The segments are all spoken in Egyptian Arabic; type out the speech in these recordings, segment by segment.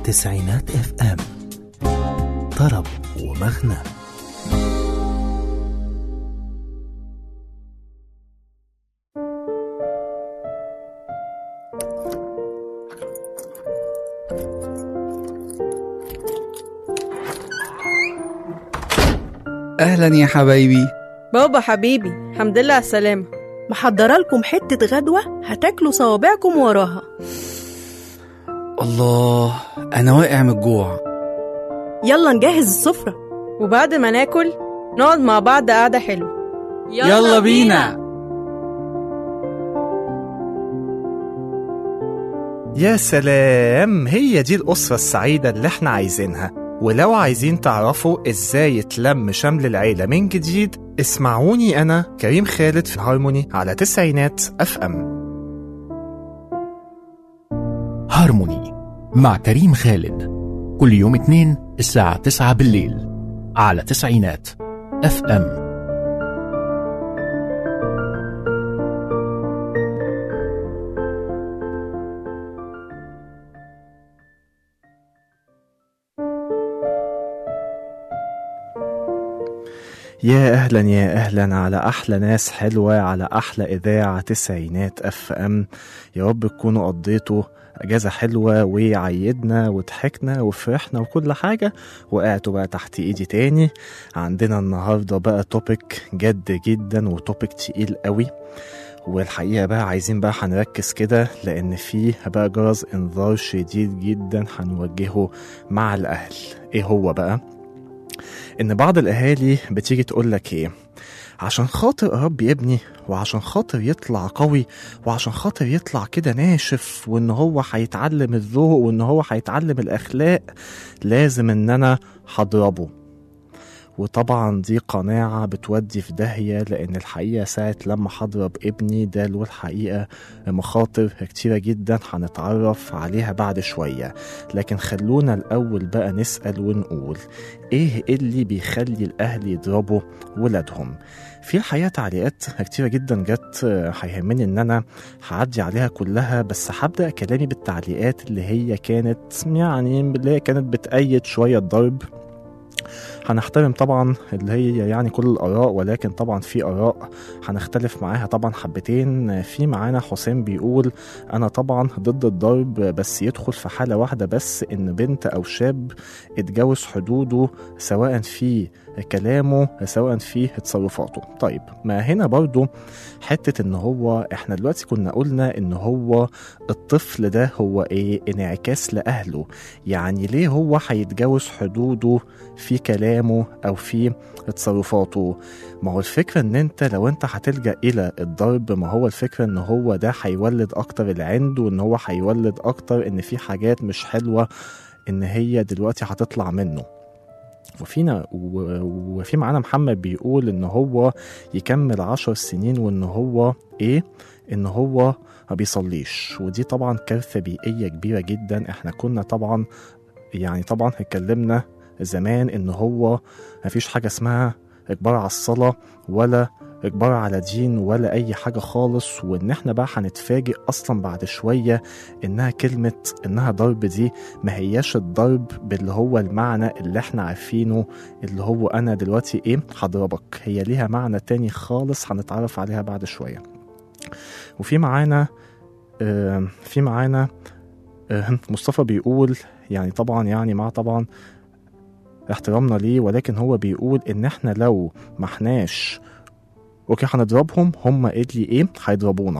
تسعينات اف ام طرب ومغنى أهلا يا حبايبي بابا حبيبي الحمد لله على السلامة محضرة لكم حتة غدوة هتاكلوا صوابعكم وراها الله أنا واقع من الجوع يلا نجهز السفرة وبعد ما ناكل نقعد مع بعض قعدة حلوة يلا بينا يا سلام هي دي الأسرة السعيدة اللي احنا عايزينها ولو عايزين تعرفوا ازاي يتلم شمل العيلة من جديد اسمعوني أنا كريم خالد في هارموني على تسعينات أف أم هارموني مع كريم خالد كل يوم اثنين الساعة 9 بالليل على تسعينات اف ام يا أهلا يا أهلا على أحلى ناس حلوة على أحلى إذاعة تسعينات أف أم يا رب تكونوا قضيتوا أجازة حلوة وعيدنا وضحكنا وفرحنا وكل حاجة وقعتوا بقى تحت إيدي تاني عندنا النهاردة بقى توبيك جد جدا وتوبيك تقيل قوي والحقيقة بقى عايزين بقى هنركز كده لأن فيه بقى جرس إنذار شديد جدا هنوجهه مع الأهل إيه هو بقى؟ ان بعض الاهالي بتيجي تقول لك ايه عشان خاطر اربي ابني وعشان خاطر يطلع قوي وعشان خاطر يطلع كده ناشف وان هو هيتعلم الذوق وان هو هيتعلم الاخلاق لازم ان انا هضربه وطبعا دي قناعة بتودي في داهية لأن الحقيقة ساعة لما هضرب ابني ده له الحقيقة مخاطر كتيرة جدا هنتعرف عليها بعد شوية لكن خلونا الأول بقى نسأل ونقول إيه اللي بيخلي الأهل يضربوا ولادهم في الحقيقة تعليقات كتيرة جدا جت هيهمني إن أنا هعدي عليها كلها بس هبدأ كلامي بالتعليقات اللي هي كانت يعني اللي هي كانت بتأيد شوية الضرب هنحترم طبعا اللي هي يعني كل الآراء ولكن طبعا في آراء هنختلف معاها طبعا حبتين في معانا حسام بيقول أنا طبعا ضد الضرب بس يدخل في حالة واحدة بس إن بنت أو شاب اتجاوز حدوده سواء في كلامه سواء في تصرفاته طيب ما هنا برضو حتة ان هو احنا دلوقتي كنا قلنا ان هو الطفل ده هو ايه انعكاس لأهله يعني ليه هو هيتجاوز حدوده في كلامه او في تصرفاته ما هو الفكرة ان انت لو انت هتلجأ الى الضرب ما هو الفكرة ان هو ده هيولد اكتر العند وان هو هيولد اكتر ان في حاجات مش حلوة ان هي دلوقتي هتطلع منه وفينا وفي معانا محمد بيقول ان هو يكمل عشر سنين وان هو ايه ان هو ما بيصليش ودي طبعا كارثة بيئية كبيرة جدا احنا كنا طبعا يعني طبعا اتكلمنا زمان ان هو مفيش حاجة اسمها اجبار على الصلاة ولا اجبار على دين ولا اي حاجة خالص وان احنا بقى هنتفاجئ اصلا بعد شوية انها كلمة انها ضرب دي ما هياش الضرب باللي هو المعنى اللي احنا عارفينه اللي هو انا دلوقتي ايه هضربك هي ليها معنى تاني خالص هنتعرف عليها بعد شوية وفي معانا آه في معانا آه مصطفى بيقول يعني طبعا يعني مع طبعا احترامنا ليه ولكن هو بيقول ان احنا لو ما احناش اوكي هنضربهم هم اللي ايه هيضربونا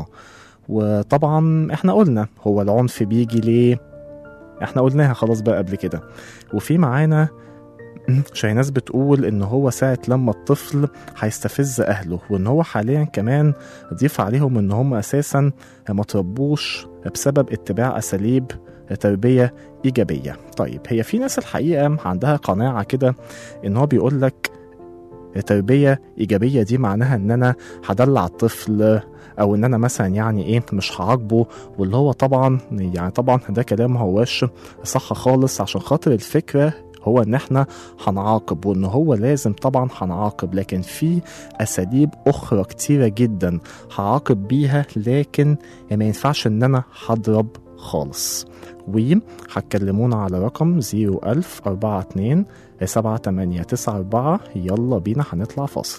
وطبعا احنا قلنا هو العنف بيجي ليه احنا قلناها خلاص بقى قبل كده وفي معانا شاهناز بتقول ان هو ساعة لما الطفل هيستفز اهله وان هو حاليا كمان ضيف عليهم ان هم اساسا ما تربوش بسبب اتباع اساليب تربية إيجابية طيب هي في ناس الحقيقة عندها قناعة كده إن هو بيقول لك تربية إيجابية دي معناها إن أنا هدلع الطفل أو إن أنا مثلا يعني إيه مش هعاقبه واللي هو طبعا يعني طبعا ده كلام ما هواش صح خالص عشان خاطر الفكرة هو ان احنا هنعاقب وان هو لازم طبعا هنعاقب لكن في اساليب اخرى كتيرة جدا هعاقب بيها لكن ما ينفعش ان انا هضرب خالص وهتكلمونا على رقم 01042 7894 يلا بينا هنطلع فاصل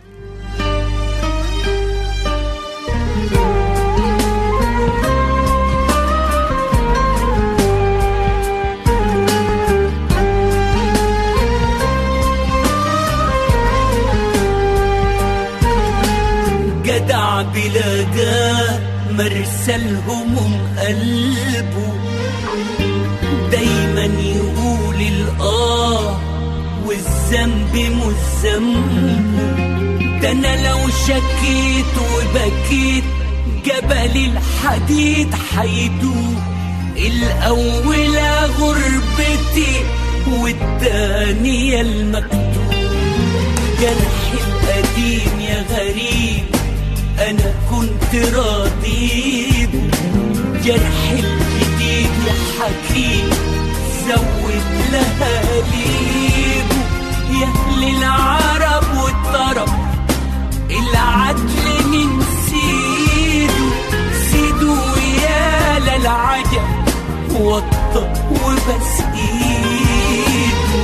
جدع بلاقاه مرسى الهموم قلبه دايما يقول الآه والذنب مش ذنبه ده انا لو شكيت وبكيت جبل الحديد حيدوب الأولى غربتي والتانية المكتوب جرحي القديم يا غريب أنا كنت راضي جرحي الجديد يا حكيم زود لها ليبه يا أهل العرب والطرب العدل من سيده سيدوا يا للعجب وطى وبس ايده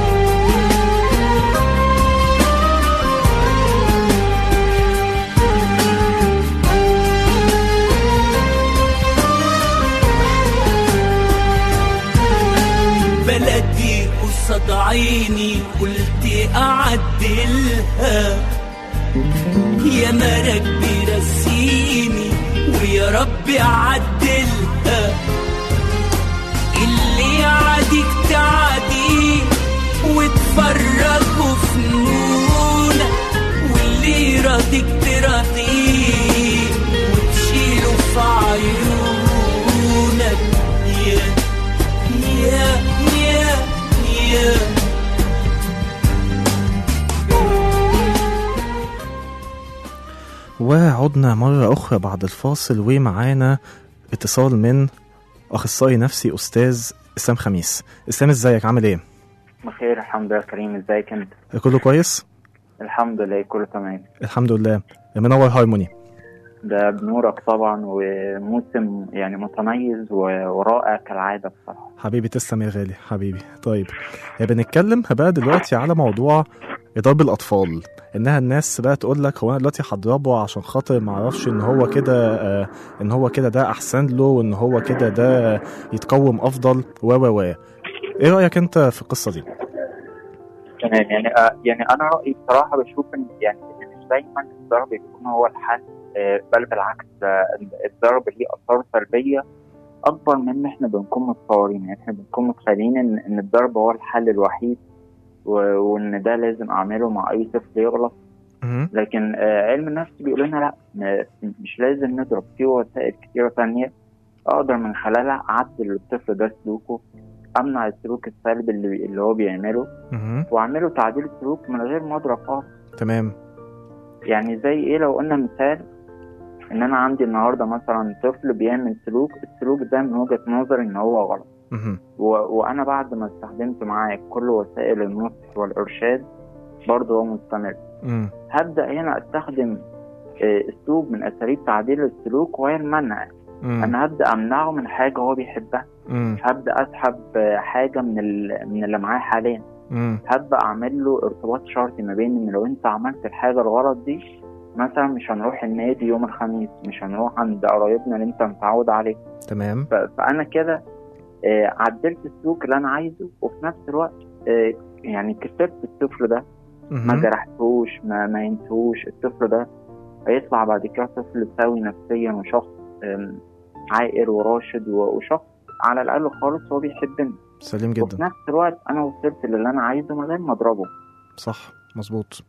بلدي قصاد عيني قلت أعدلها يا مرك برسيني ويا رب عدلها اللي عاديك تعديه وتفرجوا فنونك واللي راضيك تراضيه وتشيله في عيونك يا يا يا يا وعدنا مرة أخرى بعد الفاصل ومعانا اتصال من أخصائي نفسي أستاذ إسلام خميس إسلام إزيك عامل إيه؟ بخير الحمد لله كريم ازيك انت كله كويس؟ الحمد لله كله تمام الحمد لله منور هارموني ده بنورك طبعا وموسم يعني متميز و- ورائع كالعادة بصراحة حبيبي تسلم يا غالي حبيبي طيب بنتكلم بقى دلوقتي على موضوع إضراب الأطفال إنها الناس بقى تقول لك هو أنا دلوقتي هضربه عشان خاطر معرفش إن هو كده آه إن هو كده ده أحسن له وإن هو كده ده يتقوم أفضل و و و إيه رأيك أنت في القصة دي؟ تمام يعني آه يعني أنا رأيي بصراحة بشوف إن يعني إن مش دايما الضرب يكون هو الحل آه بل بالعكس ده الضرب ليه آثار سلبية أكبر من ما إحنا بنكون متصورين يعني إحنا بنكون متخيلين إن إن الضرب هو الحل الوحيد و- وإن ده لازم أعمله مع أي طفل يغلط مهم. لكن آه، علم النفس بيقول لنا لا ما- مش لازم نضرب في وسائل كتيرة تانية أقدر من خلالها أعدل للطفل ده سلوكه أمنع السلوك السلبي اللي, اللي هو بيعمله مهم. وأعمله تعديل السلوك من غير ما أضرب خالص تمام يعني زي إيه لو قلنا مثال إن أنا عندي النهاردة مثلا طفل بيعمل سلوك السلوك ده من وجهة نظري إن هو غلط مهم. و... وأنا بعد ما استخدمت معاه كل وسائل النصح والإرشاد برضه هو مستمر مم. هبدأ هنا أستخدم آه، أسلوب من أساليب تعديل السلوك وهي المنع مم. أنا هبدأ أمنعه من حاجة هو بيحبها مم. هبدأ أسحب آه، حاجة من ال... من اللي معاه حاليا مم. هبدأ أعمل له ارتباط شرطي ما بين إن لو أنت عملت الحاجة الغلط دي مثلا مش هنروح النادي يوم الخميس مش هنروح عند قرايبنا اللي أنت متعود عليه تمام ف... فأنا كده آه، عدلت السلوك اللي أنا عايزه وفي نفس الوقت آه، يعني كسبت الطفل ده ما مهم. جرحتوش ما ما ينسوش الطفل ده هيطلع بعد كده طفل سوي نفسيا وشخص آم، عاقل وراشد و- وشخص على الاقل خالص هو بيحبني سليم وفي جدا نفس الوقت انا وصلت للي انا عايزه من غير ما اضربه صح مظبوط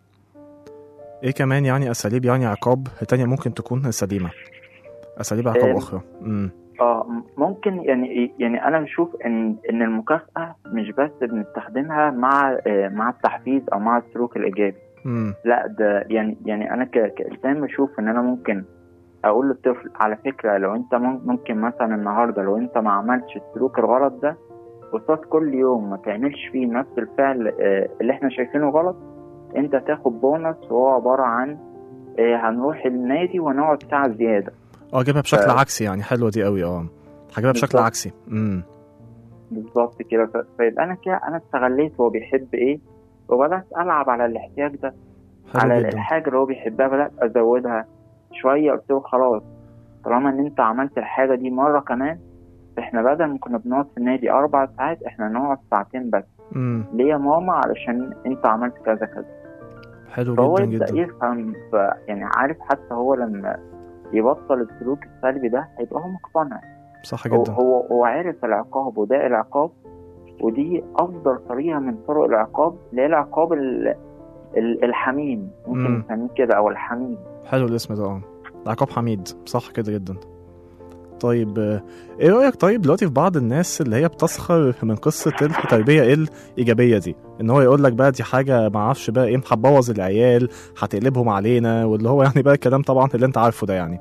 ايه كمان يعني اساليب يعني عقاب تانية ممكن تكون سليمة اساليب عقاب آم، اخرى امم اه م- ممكن يعني يعني انا بشوف ان ان المكافاه مش بس بنستخدمها مع آه، مع التحفيز او مع السلوك الايجابي امم لا ده يعني يعني انا ك- كانسان بشوف ان انا ممكن اقول للطفل على فكره لو انت مم- ممكن مثلا النهارده لو انت ما عملتش السلوك الغلط ده قصاد كل يوم ما تعملش فيه نفس الفعل آه، اللي احنا شايفينه غلط انت تاخد بونص وهو عباره عن آه، هنروح النادي ونقعد ساعه زياده اه جيبها بشكل ف- عكسي يعني حلوة دي قوي اه هجيبها بشكل بالظبط. عكسي امم بالظبط كده ف- فيبقى انا كده انا استغليت هو بيحب ايه وبدات العب على الاحتياج ده على حلو جدا الحاجه اللي هو بيحبها بدات ازودها شويه قلت له خلاص طالما ان انت عملت الحاجه دي مره كمان احنا بدل ما كنا بنقعد في النادي اربع ساعات احنا نقعد ساعتين بس امم ليه يا ماما علشان انت عملت كذا كذا حلو فهو جدا يبدا جدا يفهم ف يعني عارف حتى هو لما يبطل السلوك السلبي ده هيبقى هو مقتنع صح هو جدا هو هو عارف العقاب وده العقاب ودي افضل طريقه من طرق العقاب اللي هي العقاب ال- ال- الحميم مم. ممكن نسميه كده او الحميم حلو الاسم ده اه عقاب حميد صح كده جدا طيب آه، ايه رأيك طيب دلوقتي في بعض الناس اللي هي بتسخر من قصة التربية الإيجابية دي ان هو يقول لك بقى دي حاجة ما اعرفش بقى ايه هتبوظ العيال هتقلبهم علينا واللي هو يعني بقى الكلام طبعا اللي انت عارفه ده يعني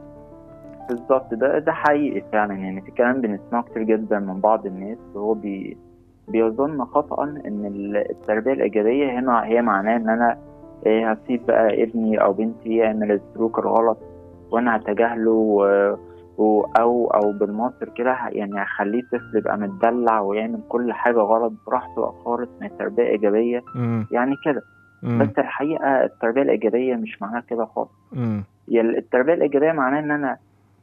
بالظبط ده ده حقيقي فعلا يعني في كلام بنسمعه كتير جدا من بعض الناس وهو بي بيظن خطأ ان ال- التربية الإيجابية هنا هي معناه ان انا إيه هسيب بقى ابني او بنتي يعمل السلوك الغلط وانا هتجاهله و... و... او او بالمصر كده ه- يعني هخليه طفل يبقى متدلع ويعمل كل حاجة غلط براحته بقى خالص من التربية الإيجابية امم يعني كده امم بس الحقيقة التربية الإيجابية مش معناها كده خالص امم هي التربية الإيجابية معناها إن أنا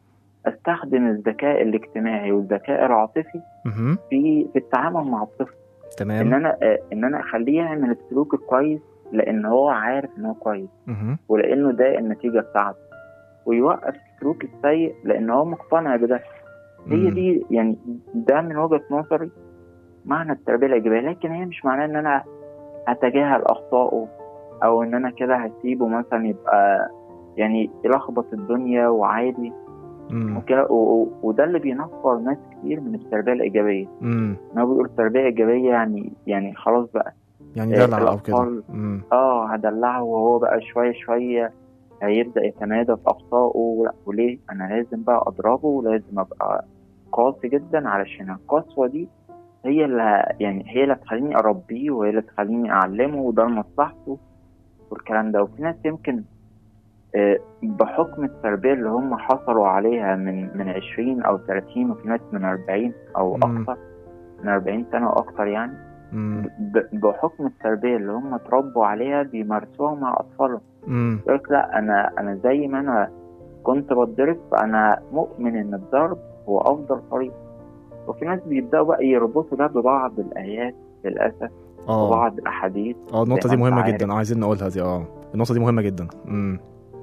أستخدم الذكاء الاجتماعي والذكاء العاطفي امم في في التعامل مع الطفل إن تمام أنا آه، إن أنا أخليه يعمل السلوك الكويس لأن هو عارف إن هو كويس امم ولأنه ده النتيجة بتاعته ويوقف السلوك السيء لأن هو مقتنع بده هي مم. دي يعني ده من وجهة نظري معنى التربية الإيجابية لكن هي مش معناه إن أنا هتجاهل أخطائه أو إن أنا كده هسيبه مثلا يبقى يعني يلخبط الدنيا وعادي امم وكده و- و- وده اللي بينفر ناس كتير من التربية الإيجابية امم إن هو بيقول التربية الإيجابية يعني يعني خلاص بقى يعني آه، دلع او كده الأطفال- امم اه هدلعه وهو بقى شوية شوية هيبدأ يتمادى في أخطائه لا وليه أنا لازم بقى أضربه ولازم أبقى قاسي جدا علشان القسوة دي هي اللي يعني هي اللي تخليني أربيه وهي اللي تخليني أعلمه وده لمصلحته والكلام ده وفي ناس يمكن آه، بحكم التربية اللي هم حصلوا عليها من من 20 أو 30 وفي ناس من 40 أو مم. أكتر من 40 سنة وأكتر يعني امم ب- بحكم التربية اللي هم اتربوا عليها بيمارسوها مع أطفالهم امم يقول لك لا أنا أنا زي ما أنا كنت بتضرب فأنا مؤمن إن الضرب هو أفضل طريقة وفي ناس بيبدأوا بقى يربطوا ده ببعض الآيات للأسف اه وبعض الأحاديث اه النقطة زي دي ما أنت مهمة عارف. جدا عايزين نقولها دي اه النقطة دي مهمة جدا امم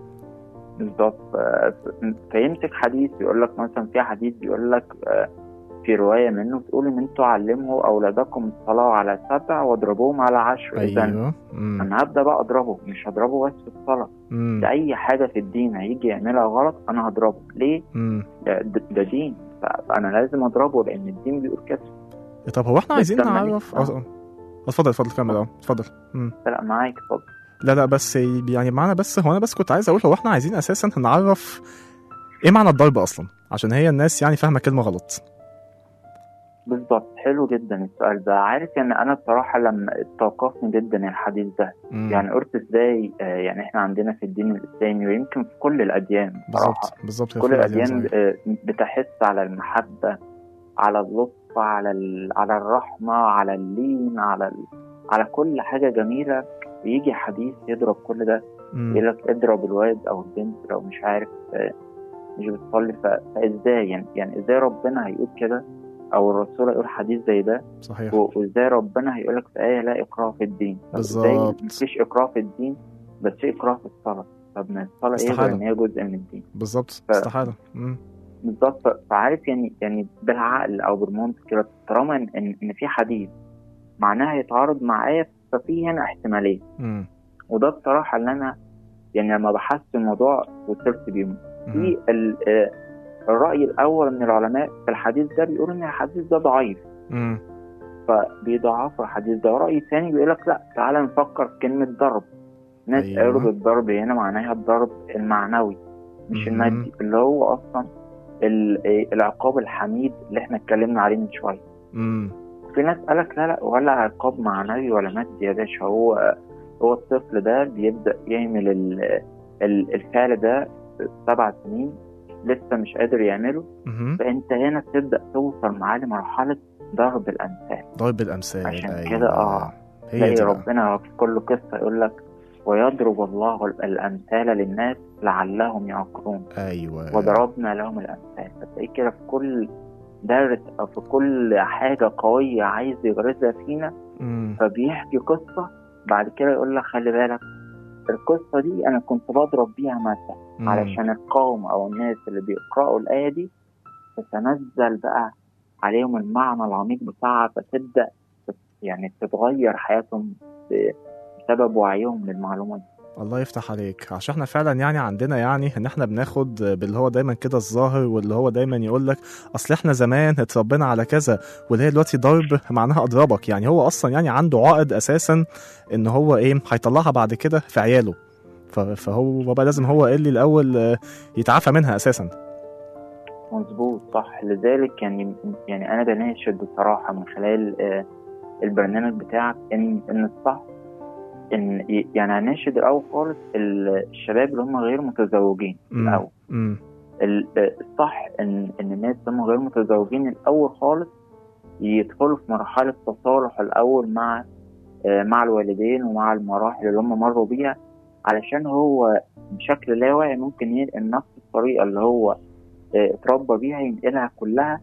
بالظبط ف- ف- فيمسك حديث يقول لك مثلا في حديث بيقول لك آه، في رواية منه بتقول إن أنتوا علموا أولادكم الصلاة على سبع واضربوهم على عشر إذا ايوه امم أنا هبدأ بقى أضربه مش هضربه بس في الصلاة امم ده اي حاجه في الدين هيجي يعملها غلط انا هضربه ليه امم ده, ده ده دين ف- فانا لازم اضربه لان الدين بيقول كده طب هو احنا بس عايزين لما نعرف نيجي- اه آه. اتفضل اتفضل كمل اه اتفضل امم لا معاك اتفضل لا لا بس يعني معانا بس هو انا بس كنت عايز اقول هو احنا عايزين اساسا نعرف ايه معنى الضرب اصلا عشان هي الناس يعني فاهمه كلمه غلط بالظبط حلو جدا السؤال ده عارف يعني انا بصراحه لما استوقفني جدا الحديث ده مم. يعني قلت ازاي آه، يعني احنا عندنا في الدين الاسلامي ويمكن في كل الاديان بصراحه بالظبط بالظبط هي كل في الأديان الاديان صحيح. آه، بتحث على المحبه على اللطف على ال- على الرحمه على اللين على ال... على كل حاجه جميله ويجي حديث يضرب كل ده مم. يقول لك اضرب الواد او البنت لو مش عارف آه، مش بتصلي ف- فازاي يعني يعني ازاي ربنا هيقول كده او الرسول هيقول حديث زي ده صحيح و- وازاي ربنا هيقول لك في ايه لا اكراه في الدين طب ازاي بالظبط. مفيش اكراه في الدين بس في اكراه في الصلاه طب ما الصلاه ايه استحالة. غير ان هي جزء من الدين بالظبط ف- استحاله مم. بالظبط ف- فعارف يعني يعني بالعقل او بالمنطق كده طالما ان ان إن في حديث معناها يتعارض مع ايه ففي هنا احتماليه مم. وده بصراحه اللي انا يعني لما بحثت في الموضوع وصلت بيهم مم. في ال- آه، الرأي الأول من العلماء في الحديث ده بيقول إن الحديث ده ضعيف مم. فبيضعفوا الحديث ده ورأي تاني بيقول لك لا تعالى نفكر في كلمة ضرب ناس أيوة. قالوا بالضرب هنا معناها الضرب المعنوي مش مهم. المادي اللي هو أصلا ال- آه، العقاب الحميد اللي احنا اتكلمنا عليه من شوية مم. في ناس قالك لا لا ولا عقاب معنوي ولا مادي يا باشا هو هو الطفل ده بيبدأ يعمل ال- ال- الفعل ده في سبع سنين لسه مش قادر يعمله مهم. فانت هنا بتبدا توصل معاه لمرحله ضرب الامثال ضرب الامثال عشان أيوة. كده آه. هي تلاقي دي بقى. ربنا في كل قصه يقول لك ويضرب الله الامثال للناس لعلهم يعقلون ايوه وضربنا لهم الامثال فتلاقي كده في كل درس او في كل حاجه قويه عايز يغرزها فينا مم. فبيحكي قصه بعد كده يقول لك خلي بالك القصه دي انا كنت بضرب بيها مثل مم. علشان القوم او الناس اللي بيقرأوا الآية دي تتنزل بقى عليهم المعنى العميق بتاعها فتبدأ تت- يعني تتغير حياتهم ب- بسبب وعيهم للمعلومات دي. الله يفتح عليك عشان احنا فعلا يعني عندنا يعني ان احنا بناخد باللي هو دايما كده الظاهر واللي هو دايما يقول لك اصل احنا زمان اتربينا على كذا واللي هي دلوقتي ضرب معناها اضربك يعني هو اصلا يعني عنده عقد اساسا ان هو ايه هيطلعها بعد كده في عياله ف- فهو بقى لازم هو اللي الاول آه، يتعافى منها اساسا مظبوط صح لذلك يعني يعني أنا بناشد بصراحة من خلال آه، البرنامج بتاعك إن إن الصح إن ي- يعني أناشد الأول خالص ال- الشباب اللي هم غير متزوجين مم. الأول امم ال- الصح ان ان الناس اللي هم غير متزوجين الاول خالص يدخلوا في مرحله تصالح الاول مع آه، مع الوالدين ومع المراحل اللي هم مروا بيها علشان هو بشكل لا واعي ممكن ينقل نفس الطريقه اللي هو آه، اتربى بيها ينقلها كلها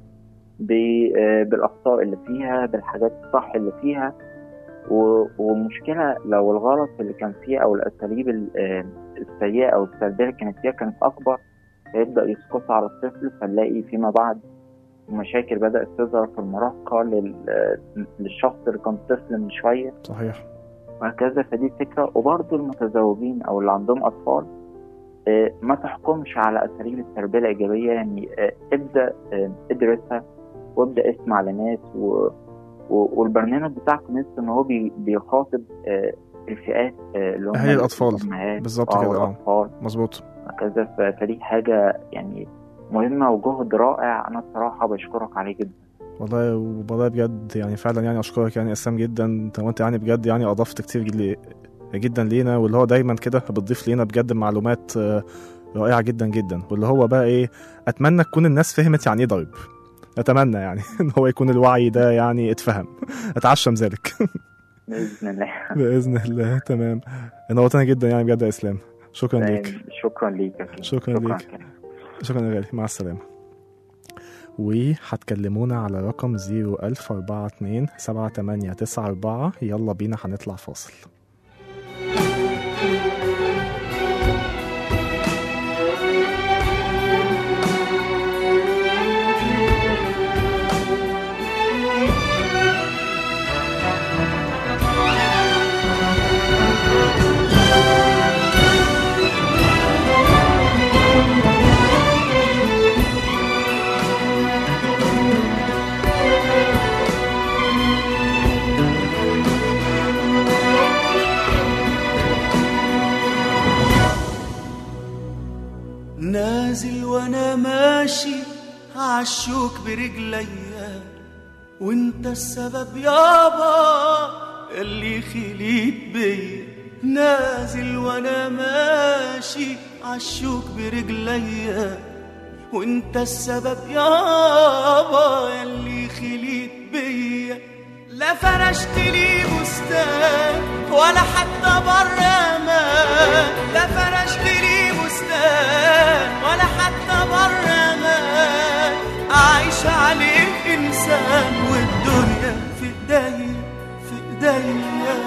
ب- آه، بالاخطاء اللي فيها بالحاجات الصح اللي فيها و- والمشكله لو الغلط اللي كان فيها او الاساليب ال- آه، السيئه او السلبيه اللي كانت فيها كانت اكبر فيبدأ يسقط على الطفل فنلاقي فيما بعد مشاكل بدأت تظهر في المراهقة لل- للشخص اللي كان طفل من شوية صحيح وهكذا فدي فكرة وبرضه المتزوجين أو اللي عندهم أطفال آه، ما تحكمش على أساليب التربية الإيجابية يعني آه، ابدأ آه، ادرسها وابدأ اسمع لناس و... و... والبرنامج بتاعك نفسه إن هو بي... بيخاطب آه، الفئات آه، اللي هم أهالي الأطفال. الأمهات، بالظبط آه، كده، آه. والأطفال مظبوط وهكذا ف- فدي حاجة يعني مهمة وجهد رائع أنا الصراحة بشكرك عليه جدا والله والله بجد يعني فعلا يعني اشكرك يعني اسلام جدا انت وانت يعني بجد يعني اضفت كتير جل- جدا لينا واللي هو دايما كده بتضيف لينا بجد معلومات آه، رائعه جدا جدا واللي هو بقى ايه اتمنى تكون الناس فهمت يعني ايه ضرب اتمنى يعني ان هو يكون الوعي ده يعني اتفهم اتعشم ذلك بإذن الله باذن الله تمام نورتنا جدا يعني بجد يا اسلام شكرا ليك شكرا ليك يا كريم. شكرا ليك. كريم. شكرا يا غالي مع السلامة وهتكلمونا على رقم 01042 7894 يلا بينا هنطلع فاصل نازل وانا ماشي عالشوك برجليا وانت السبب يابا اللي خليت بيا نازل وانا ماشي عالشوك برجليا وانت السبب يابا اللي خليت بيا لا فرشت لي بستان ولا حتى برا ما لا فرشت لي بستان ولا حتى برا ما أعيش عليه إنسان والدنيا في إيديا في إيديا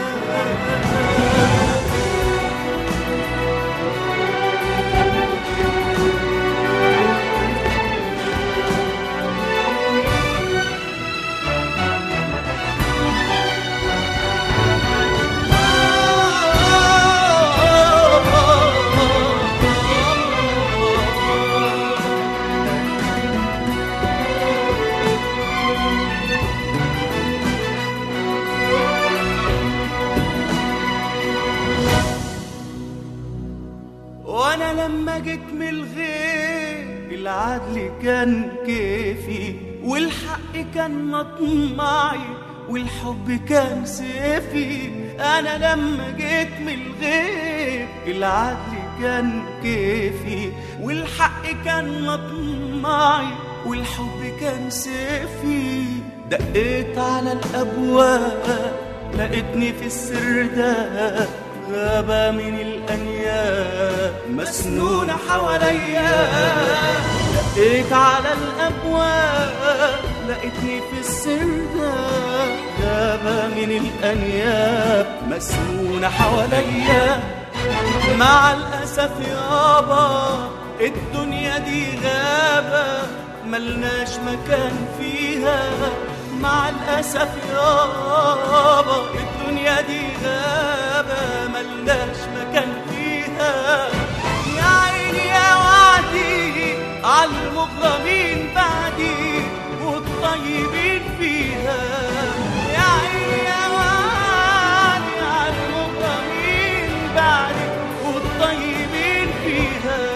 وانا لما جيت من الغير العدل كان كيفي والحق كان مطمعي والحب كان سيفي انا لما جيت من الغير العدل كان كيفي والحق كان مطمعي والحب كان سيفي دقيت على الأبواب لقيتني في السر ده غابة من الأنياب مسنونة حواليا دقيت على الأبواب لقيتني في السر ده غابة من الأنياب مسنونة حواليا مع الأسف يابا الدنيا دي غابة ملناش مكان فيها مع الأسف يابا الدنيا دي غابة ملناش مكان فيها يا عيني يا وعدي عالمغرمين بعدي والطيبين فيها يا عيني يا وعدي عالمغرمين بعدي والطيبين فيها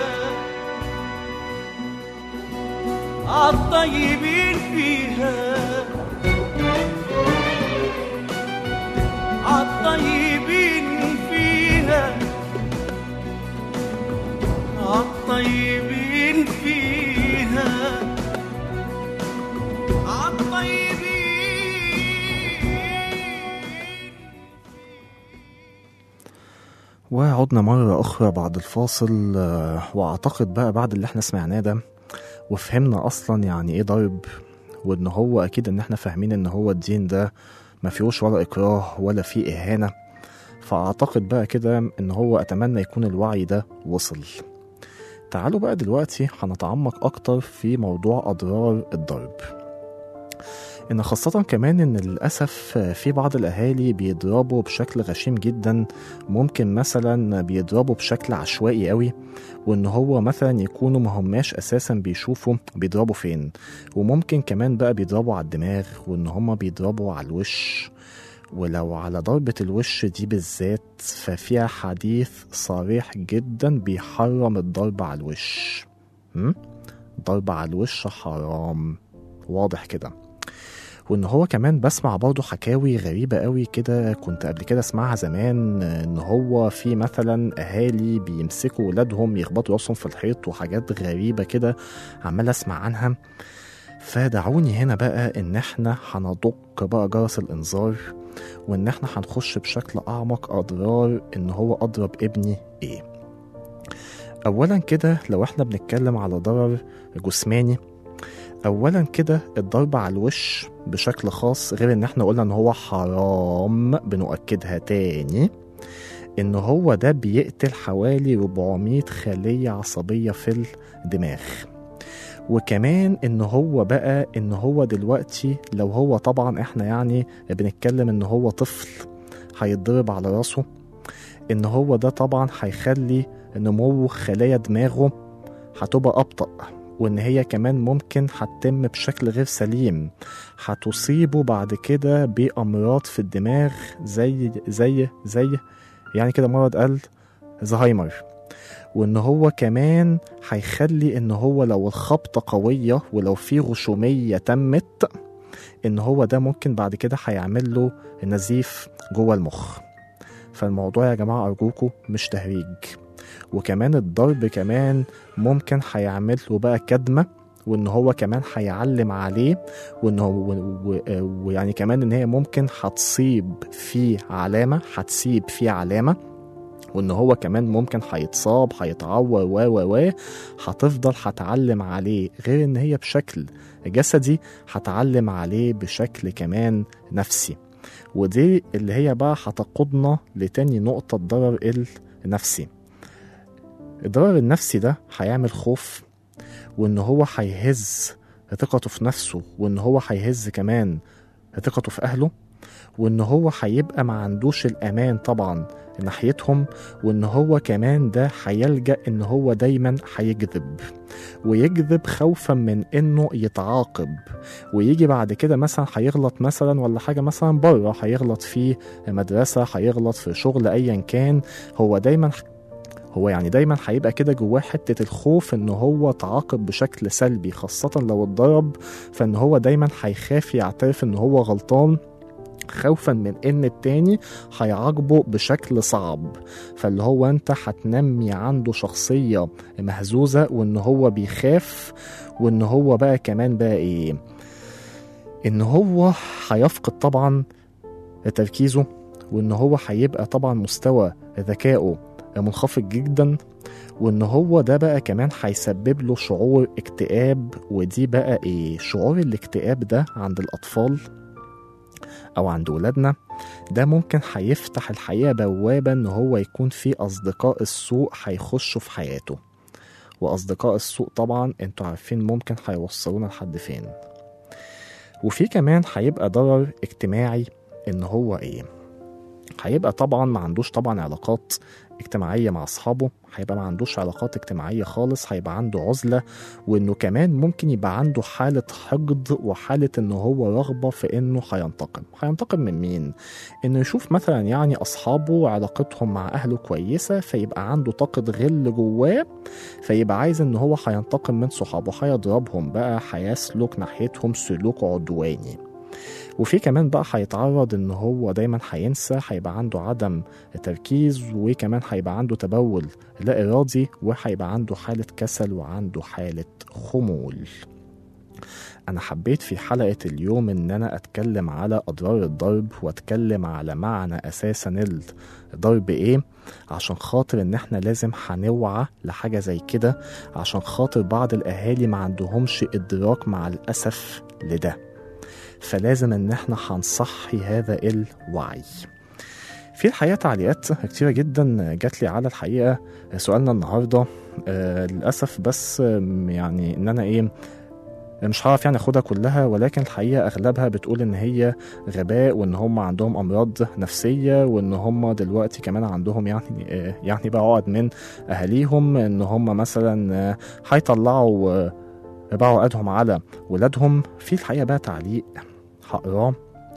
عالطيبين فيها عالطيبين فيها عالطيبين فيها عالطيبين وعدنا مرة أخرى بعد الفاصل آه، وأعتقد بقى بعد اللي احنا سمعناه ده وفهمنا أصلا يعني إيه ضرب وإن هو أكيد إن احنا فاهمين إن هو الدين ده ما فيهوش ولا إكراه ولا فيه إهانة فأعتقد بقى كده إن هو أتمنى يكون الوعي ده وصل تعالوا بقى دلوقتي هنتعمق أكتر في موضوع أضرار الضرب إن خاصة كمان إن للأسف في بعض الأهالي بيضربوا بشكل غشيم جدا ممكن مثلا بيضربوا بشكل عشوائي قوي وإن هو مثلا يكونوا ما هماش أساسا بيشوفوا بيضربوا فين وممكن كمان بقى بيضربوا على الدماغ وإن هما بيضربوا على الوش ولو على ضربة الوش دي بالذات ففيها حديث صريح جدا بيحرم الضرب على الوش م? ضرب على الوش حرام واضح كده وان هو كمان بسمع برضه حكاوي غريبة قوي كده كنت قبل كده اسمعها زمان ان هو في مثلا اهالي بيمسكوا ولادهم يخبطوا راسهم في الحيط وحاجات غريبة كده عمال اسمع عنها فدعوني هنا بقى ان احنا هندق بقى جرس الانذار وان احنا هنخش بشكل اعمق اضرار ان هو اضرب ابني ايه اولا كده لو احنا بنتكلم على ضرر جسماني اولا كده الضرب على الوش بشكل خاص غير ان احنا قلنا ان هو حرام بنؤكدها تاني ان هو ده بيقتل حوالي 400 خلية عصبية في الدماغ وكمان ان هو بقى ان هو دلوقتي لو هو طبعا احنا يعني بنتكلم ان هو طفل هيتضرب على راسه ان هو ده طبعا هيخلي نمو خلايا دماغه هتبقى ابطأ وان هي كمان ممكن هتتم بشكل غير سليم هتصيبه بعد كده بامراض في الدماغ زي زي زي يعني كده مرض قلب زهايمر وان هو كمان هيخلي ان هو لو الخبطة قوية ولو في غشومية تمت ان هو ده ممكن بعد كده هيعمل له نزيف جوه المخ فالموضوع يا جماعة أرجوكوا مش تهريج وكمان الضرب كمان ممكن هيعمل له بقى كدمة وان هو كمان هيعلم عليه وان هو و- و- ويعني كمان ان هي ممكن هتصيب فيه علامة هتسيب فيه علامة وان هو كمان ممكن هيتصاب هيتعور و و و هتفضل هتعلم عليه غير ان هي بشكل جسدي هتعلم عليه بشكل كمان نفسي ودي اللي هي بقى هتقودنا لتاني نقطة الضرر النفسي الضرر النفسي ده هيعمل خوف وان هو هيهز ثقته في نفسه وان هو هيهز كمان ثقته في اهله وان هو هيبقى ما عندوش الامان طبعا ناحيتهم وان هو كمان ده هيلجا ان هو دايما هيكذب ويكذب خوفا من انه يتعاقب ويجي بعد كده مثلا هيغلط مثلا ولا حاجه مثلا بره هيغلط في مدرسه هيغلط في شغل ايا كان هو دايما هو يعني دايما هيبقى كده جواه حته الخوف ان هو تعاقب بشكل سلبي خاصه لو اتضرب فان هو دايما هيخاف يعترف ان هو غلطان خوفا من ان التاني هيعاقبه بشكل صعب فاللي هو انت هتنمي عنده شخصية مهزوزة وان هو بيخاف وان هو بقى كمان بقى ايه ان هو هيفقد طبعا تركيزه وان هو هيبقى طبعا مستوى ذكائه منخفض جدا وان هو ده بقى كمان هيسبب له شعور اكتئاب ودي بقى ايه شعور الاكتئاب ده عند الاطفال او عند ولادنا ده ممكن هيفتح الحقيقه بوابه ان هو يكون في اصدقاء السوء هيخشوا في حياته واصدقاء السوء طبعا انتوا عارفين ممكن هيوصلونا لحد فين وفي كمان هيبقى ضرر اجتماعي ان هو ايه هيبقى طبعا ما عندوش طبعا علاقات اجتماعية مع أصحابه هيبقى ما عندوش علاقات اجتماعية خالص هيبقى عنده عزلة وإنه كمان ممكن يبقى عنده حالة حقد وحالة إنه هو رغبة في إنه هينتقم هينتقم من مين؟ إنه يشوف مثلا يعني أصحابه علاقتهم مع أهله كويسة فيبقى عنده طاقة غل جواه فيبقى عايز إن هو هينتقم من صحابه هيضربهم بقى هيسلك ناحيتهم سلوك عدواني وفي كمان بقى هيتعرض ان هو دايما هينسى هيبقى عنده عدم تركيز وكمان هيبقى عنده تبول لا ارادي وهيبقى عنده حاله كسل وعنده حاله خمول انا حبيت في حلقه اليوم ان انا اتكلم على اضرار الضرب واتكلم على معنى اساسا الضرب ايه عشان خاطر ان احنا لازم هنوعى لحاجه زي كده عشان خاطر بعض الاهالي ما عندهمش ادراك مع الاسف لده فلازم ان احنا هنصحي هذا الوعي في الحقيقة تعليقات كتيرة جدا جات لي على الحقيقة سؤالنا النهاردة آه للأسف بس آم، يعني إن أنا إيه مش هعرف يعني اخدها كلها ولكن الحقيقه اغلبها بتقول ان هي غباء وان هم عندهم امراض نفسيه وان هم دلوقتي كمان عندهم يعني آه، يعني بقى عقد من اهاليهم ان هم مثلا آه، هيطلعوا آه، يبقوا عقدهم على ولادهم في الحقيقه بقى تعليق هقراه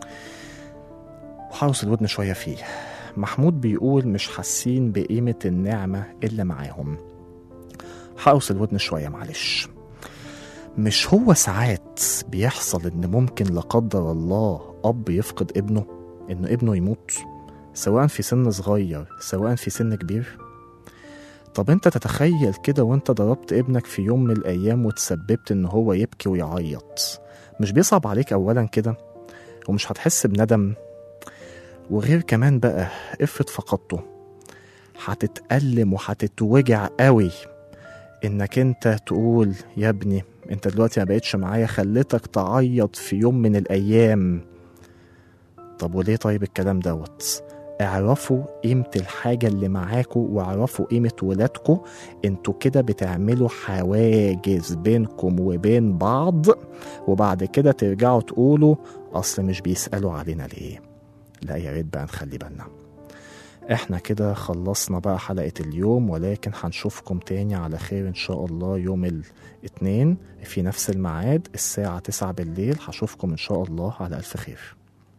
وحرص الودن شويه فيه محمود بيقول مش حاسين بقيمه النعمه اللي معاهم هقرص الودن شويه معلش مش هو ساعات بيحصل ان ممكن لا قدر الله اب يفقد ابنه انه ابنه يموت سواء في سن صغير سواء في سن كبير طب انت تتخيل كده وانت ضربت ابنك في يوم من الايام وتسببت ان هو يبكي ويعيط مش بيصعب عليك اولا كده ومش هتحس بندم وغير كمان بقى افرض فقدته هتتألم وهتتوجع قوي انك انت تقول يا ابني انت دلوقتي ما بقتش معايا خليتك تعيط في يوم من الايام طب وليه طيب الكلام دوت اعرفوا قيمة الحاجة اللي معاكوا واعرفوا قيمة ولادكوا انتوا كده بتعملوا حواجز بينكم وبين بعض وبعد كده ترجعوا تقولوا اصل مش بيسألوا علينا ليه لا يا ريت بقى نخلي بالنا احنا كده خلصنا بقى حلقة اليوم ولكن هنشوفكم تاني على خير ان شاء الله يوم الاثنين في نفس الميعاد الساعة 9 بالليل هشوفكم ان شاء الله على الف خير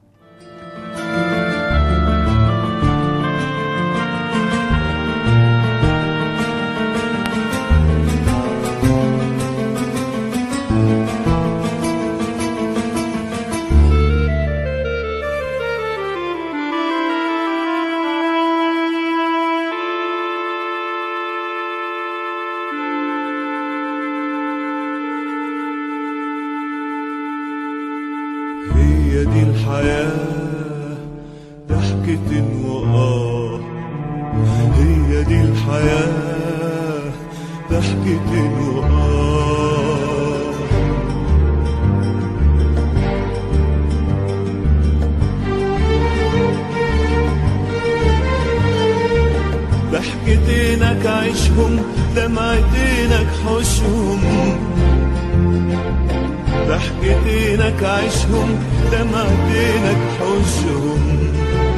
هي دي الحياة ضحكة وآه هي دي الحياة ضحكة وآه ضحكتينك عيشهم دمعتينك حوشهم ضحكتينك عيشهم دمعتينك حوشهم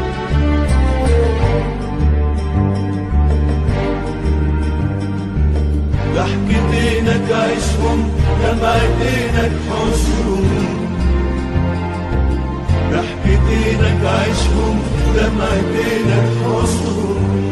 ضحكتينك عيشهم دمعتينك حوشهم ضحكتينك عيشهم دمعتينك حوشهم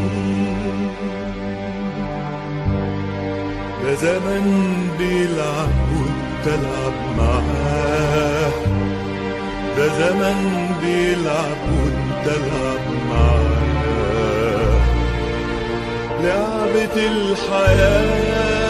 ده زمن بيلعب وتلعب معاه ده زمن بيلعب وانت العب معاه لعبة الحياة